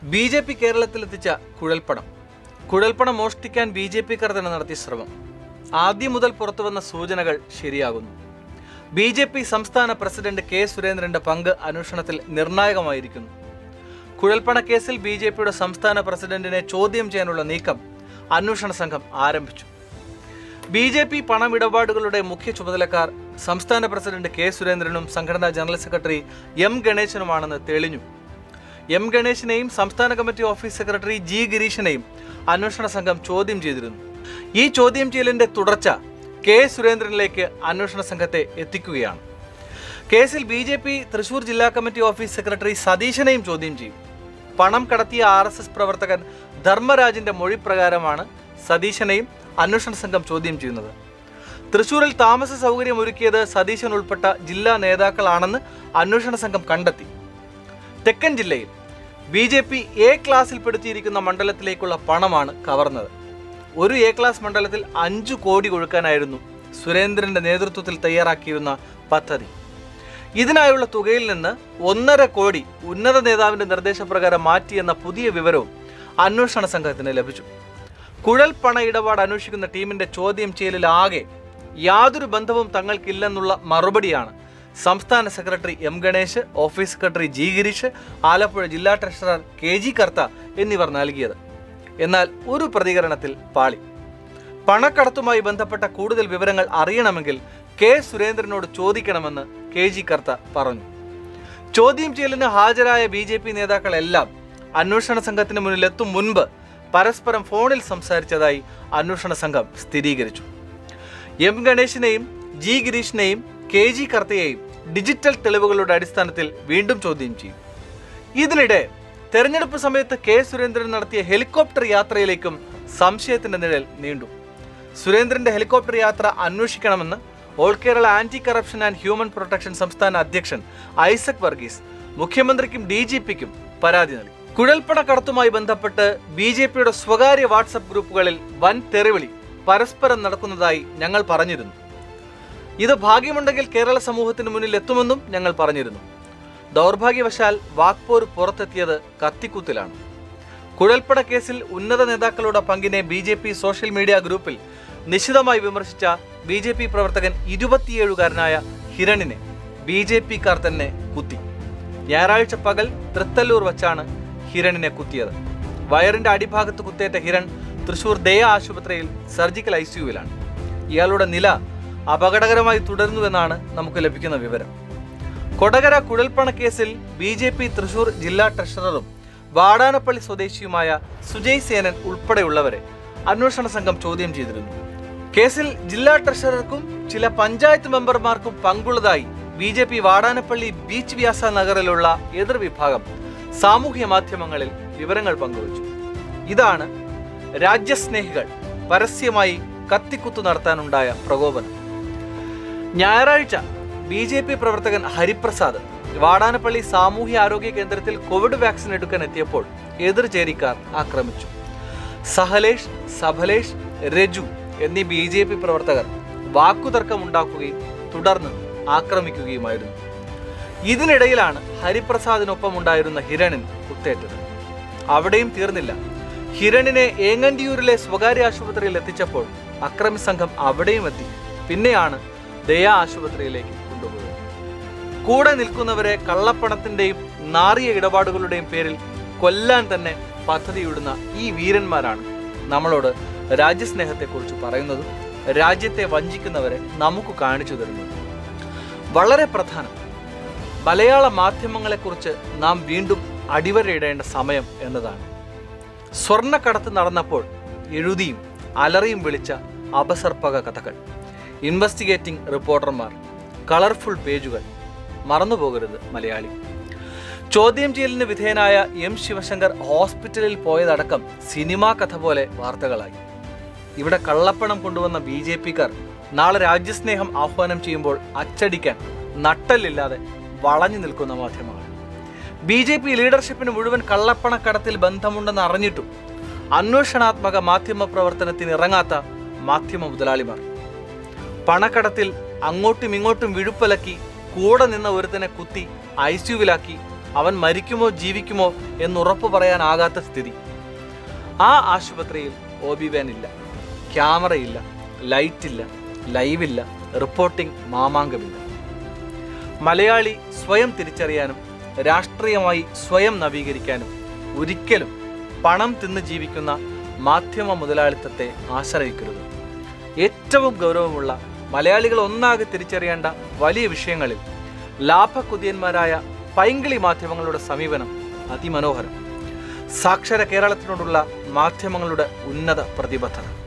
B J P കേരളത്തിലെത്തിച്ച കുഴൽപ്പണം കുഴൽപ്പണം മോഷ്ടിക്കാൻ ബി ജെ പിക്കാർ തന്നെ നടത്തിയ ശ്രമം ആദ്യം മുതൽ പുറത്തുവന്ന സൂചനകൾ ശരിയാകുന്നു ബി ജെ പി സംസ്ഥാന പ്രസിഡന്റ് കെ സുരേന്ദ്രന്റെ പങ്ക് അന്വേഷണത്തിൽ നിർണായകമായിരിക്കുന്നു കുഴൽപ്പണ കേസിൽ ബി ജെ പിയുടെ സംസ്ഥാന പ്രസിഡന്റിനെ ചോദ്യം ചെയ്യാനുള്ള നീക്കം അന്വേഷണ സംഘം ആരംഭിച്ചു ബി ജെ പി പണമിടപാടുകളുടെ മുഖ്യ ചുമതലക്കാർ സംസ്ഥാന പ്രസിഡന്റ് കെ സുരേന്ദ്രനും സംഘടനാ ജനറൽ സെക്രട്ടറി എം ഗണേശനുമാണെന്ന് തെളിഞ്ഞു എം ഗണേശിനെയും സംസ്ഥാന കമ്മിറ്റി ഓഫീസ് സെക്രട്ടറി ജി ഗിരീഷിനെയും അന്വേഷണ സംഘം ചോദ്യം ചെയ്തിരുന്നു ഈ ചോദ്യം ചെയ്യലിന്റെ തുടർച്ച കെ സുരേന്ദ്രനിലേക്ക് അന്വേഷണ സംഘത്തെ എത്തിക്കുകയാണ് കേസിൽ ബി ജെ പി തൃശൂർ ജില്ലാ കമ്മിറ്റി ഓഫീസ് സെക്രട്ടറി സതീശനെയും ചോദ്യം ചെയ്യും പണം കടത്തിയ ആർ എസ് എസ് പ്രവർത്തകൻ ധർമ്മരാജിന്റെ മൊഴി പ്രകാരമാണ് സതീശനെയും അന്വേഷണ സംഘം ചോദ്യം ചെയ്യുന്നത് തൃശൂരിൽ താമസ സൗകര്യം ഒരുക്കിയത് സതീശൻ ഉൾപ്പെട്ട ജില്ലാ നേതാക്കളാണെന്ന് അന്വേഷണ സംഘം കണ്ടെത്തി തെക്കൻ ജില്ലയിൽ ബി ജെ പി എ ക്ലാസ്സിൽപ്പെടുത്തിയിരിക്കുന്ന മണ്ഡലത്തിലേക്കുള്ള പണമാണ് കവർന്നത് ഒരു എ ക്ലാസ് മണ്ഡലത്തിൽ അഞ്ചു കോടി കൊഴുക്കാനായിരുന്നു സുരേന്ദ്രന്റെ നേതൃത്വത്തിൽ തയ്യാറാക്കിയിരുന്ന പദ്ധതി ഇതിനായുള്ള തുകയിൽ നിന്ന് ഒന്നര കോടി ഉന്നത നേതാവിന്റെ നിർദ്ദേശപ്രകാരം മാറ്റിയെന്ന പുതിയ വിവരവും അന്വേഷണ സംഘത്തിന് ലഭിച്ചു കുഴൽ പണ ഇടപാട് അന്വേഷിക്കുന്ന ടീമിന്റെ ചോദ്യം ചെയ്യലിലാകെ യാതൊരു ബന്ധവും തങ്ങൾക്കില്ലെന്നുള്ള മറുപടിയാണ് സംസ്ഥാന secretary M Ganesh office secretary G Girish Alappuzha ജില്ലാ ട്രഷറർ കെ ജി കർത്ത എന്നിവർ നൽകിയത് എന്നാൽ ഒരു പ്രതികരണത്തിൽ പാളി പണക്കടത്തുമായി ബന്ധപ്പെട്ട കൂടുതൽ വിവരങ്ങൾ അറിയണമെങ്കിൽ കെ സുരേന്ദ്രനോട് ചോദിക്കണമെന്ന് കെ ജി കർത്ത പറഞ്ഞു ചോദ്യം ചെയ്യലിന് ഹാജരായ ബി ജെ പി നേതാക്കളെല്ലാം അന്വേഷണ സംഘത്തിന് മുന്നിൽ എത്തും മുൻപ് പരസ്പരം ഫോണിൽ സംസാരിച്ചതായി അന്വേഷണ സംഘം സ്ഥിരീകരിച്ചു എം ഗണേശിനെയും ജി ഗിരീഷിനെയും കെ ജി കർത്തയെയും ഡിജിറ്റൽ തെളിവുകളുടെ അടിസ്ഥാനത്തിൽ വീണ്ടും ചോദ്യം ചെയ്യും ഇതിനിടെ തെരഞ്ഞെടുപ്പ് സമയത്ത് കെ സുരേന്ദ്രൻ നടത്തിയ ഹെലികോപ്റ്റർ യാത്രയിലേക്കും സംശയത്തിന്റെ നിഴൽ നീണ്ടു സുരേന്ദ്രന്റെ ഹെലികോപ്റ്റർ യാത്ര അന്വേഷിക്കണമെന്ന് all Kerala anti corruption and human protection സംസ്ഥാന അധ്യക്ഷൻ ഐസക് വർഗീസ് മുഖ്യമന്ത്രിക്കും ഡി ജി പിക്കും പരാതി നൽകി കുഴൽപ്പണ കടത്തുമായി ബന്ധപ്പെട്ട് ബി ജെ പിയുടെ സ്വകാര്യ വാട്സപ്പ് ഗ്രൂപ്പുകളിൽ വൻ തെറിവിളി പരസ്പരം നടക്കുന്നതായി ഞങ്ങൾ പറഞ്ഞിരുന്നു ഇത് ഭാഗ്യമുണ്ടെങ്കിൽ കേരള സമൂഹത്തിന് മുന്നിൽ എത്തുമെന്നും ഞങ്ങൾ പറഞ്ഞിരുന്നു ദൗർഭാഗ്യവശാൽ വാക്പോർ പുറത്തെത്തിയത് കത്തിക്കുത്തിലാണ് കുഴൽപ്പണ കേസിൽ ഉന്നത നേതാക്കളുടെ പങ്കിനെ B J P social media ഗ്രൂപ്പിൽ നിശിതമായി വിമർശിച്ച ബി ജെ പി പ്രവർത്തകൻ ഇരുപത്തിയേഴുകാരനായ ഹിരണിനെ ബി ജെ പിക്കാർ തന്നെ കുത്തി ഞായറാഴ്ച പകൽ തൃത്തല്ലൂർ വച്ചാണ് ഹിരണിനെ കുത്തിയത് വയറിന്റെ അടിഭാഗത്ത് കുത്തേറ്റ ഹിരൺ തൃശൂർ ദയ ആശുപത്രിയിൽ സർജിക്കൽ ഐ സിയുവിലാണ് ഇയാളുടെ നില അപകടകരമായി തുടരുന്നുവെന്നാണ് നമുക്ക് ലഭിക്കുന്ന വിവരം കൊടകര കുഴൽപ്പണ കേസിൽ ബി ജെ പി തൃശൂർ ജില്ലാ ട്രഷററും വാടാനപ്പള്ളി സ്വദേശിയുമായ സുജയ് സേനൻ ഉൾപ്പെടെയുള്ളവരെ അന്വേഷണ സംഘം ചോദ്യം ചെയ്തിരുന്നു കേസിൽ ജില്ലാ ട്രഷറർക്കും ചില പഞ്ചായത്ത് മെമ്പർമാർക്കും പങ്കുള്ളതായി B J P Vadanappally beach Vyasa നഗറിലുള്ള എതിർവിഭാഗം സാമൂഹ്യ മാധ്യമങ്ങളിൽ വിവരങ്ങൾ പങ്കുവച്ചു ഇതാണ് രാജ്യസ്നേഹികൾ പരസ്യമായി കത്തിക്കുത്തു നടത്താനുണ്ടായ പ്രകോപനം ഞായറാഴ്ച ബി ജെ പി പ്രവർത്തകൻ ഹരിപ്രസാദ് വാടാനപ്പള്ളി സാമൂഹ്യ ആരോഗ്യ കേന്ദ്രത്തിൽ കോവിഡ് വാക്സിൻ എടുക്കാൻ എത്തിയപ്പോൾ എതിർചേരിക്കാർ ആക്രമിച്ചു സഹലേഷ് സഫലേഷ് രജു എന്നീ ബി ജെ പി പ്രവർത്തകർ വാക്കുതർക്കമുണ്ടാക്കുകയും തുടർന്ന് ആക്രമിക്കുകയുമായിരുന്നു ഇതിനിടയിലാണ് ഹരിപ്രസാദിനൊപ്പം ഉണ്ടായിരുന്ന ഹിരണിൻ കുത്തേറ്റത് അവിടെയും തീർന്നില്ല ഹിരണിനെ ഏങ്ങണ്ടിയൂരിലെ സ്വകാര്യ ആശുപത്രിയിൽ എത്തിച്ചപ്പോൾ അക്രമി സംഘം അവിടെയും എത്തി പിന്നെയാണ് ദയാ ആശുപത്രിയിലേക്ക് കൊണ്ടുപോയത് കൂടെ നിൽക്കുന്നവരെ കള്ളപ്പണത്തിന്റെയും നാറിയ ഇടപാടുകളുടെയും പേരിൽ കൊല്ലാൻ തന്നെ പദ്ധതിയിടുന്ന ഈ വീരന്മാരാണ് നമ്മളോട് രാജ്യസ്നേഹത്തെക്കുറിച്ച് പറയുന്നതും രാജ്യത്തെ വഞ്ചിക്കുന്നവരെ നമുക്ക് കാണിച്ചു തരുന്നത് വളരെ പ്രധാനം മലയാള മാധ്യമങ്ങളെക്കുറിച്ച് നാം വീണ്ടും അടിവരയിടേണ്ട സമയം എന്നതാണ് സ്വർണ്ണക്കടത്ത് നടന്നപ്പോൾ എഴുതിയും അലറിയും വിളിച്ച അപസർപ്പക കഥകൾ ഇൻവെസ്റ്റിഗേറ്റിംഗ് റിപ്പോർട്ടർമാർ കളർഫുൾ പേജുകൾ മറന്നുപോകരുത് മലയാളി ചോദ്യം ചെയ്യലിന് വിധേയനായ എം ശിവശങ്കർ ഹോസ്പിറ്റലിൽ പോയതടക്കം സിനിമാ കഥ പോലെ വാർത്തകളായി ഇവിടെ കള്ളപ്പണം കൊണ്ടുവന്ന ബി ജെ പിക്കാർ നാളെ രാജ്യസ്നേഹം ആഹ്വാനം ചെയ്യുമ്പോൾ അച്ചടിക്കാൻ നട്ടല്ലില്ലാതെ വളഞ്ഞു നിൽക്കുന്ന മാധ്യമങ്ങൾ ബി ജെ പി ലീഡർഷിപ്പിന് മുഴുവൻ കള്ളപ്പണക്കടത്തിൽ ബന്ധമുണ്ടെന്ന് അറിഞ്ഞിട്ടും അന്വേഷണാത്മക മാധ്യമ പ്രവർത്തനത്തിന് ഇറങ്ങാത്ത മാധ്യമ മുതലാളിമാർ പണക്കടത്തിൽ അങ്ങോട്ടും ഇങ്ങോട്ടും വിഴുപ്പലക്കി കൂടെ നിന്ന ഒരുത്തനെ കുത്തി ഐ സിയുവിലാക്കി അവൻ മരിക്കുമോ ജീവിക്കുമോ എന്നുറപ്പ് പറയാനാകാത്ത സ്ഥിതി ആ ആശുപത്രിയിൽ ഒ ബി വാൻ ഇല്ല ക്യാമറയില്ല ലൈറ്റില്ല ലൈവില്ല റിപ്പോർട്ടിംഗ് മാമാങ്കമില്ല മലയാളി സ്വയം തിരിച്ചറിയാനും രാഷ്ട്രീയമായി സ്വയം നവീകരിക്കാനും ഒരിക്കലും പണം തിന്ന് ജീവിക്കുന്ന മാധ്യമ മുതലാളിത്തത്തെ ആശ്രയിക്കരുത് ഏറ്റവും ഗൗരവമുള്ള മലയാളികൾ ഒന്നാകെ തിരിച്ചറിയേണ്ട വലിയ വിഷയങ്ങളിൽ ലാഭകുതിയന്മാരായ പൈങ്കിളി മാധ്യമങ്ങളുടെ സമീപനം അതിമനോഹരം സാക്ഷര കേരളത്തിനോടുള്ള മാധ്യമങ്ങളുടെ ഉന്നത പ്രതിബദ്ധത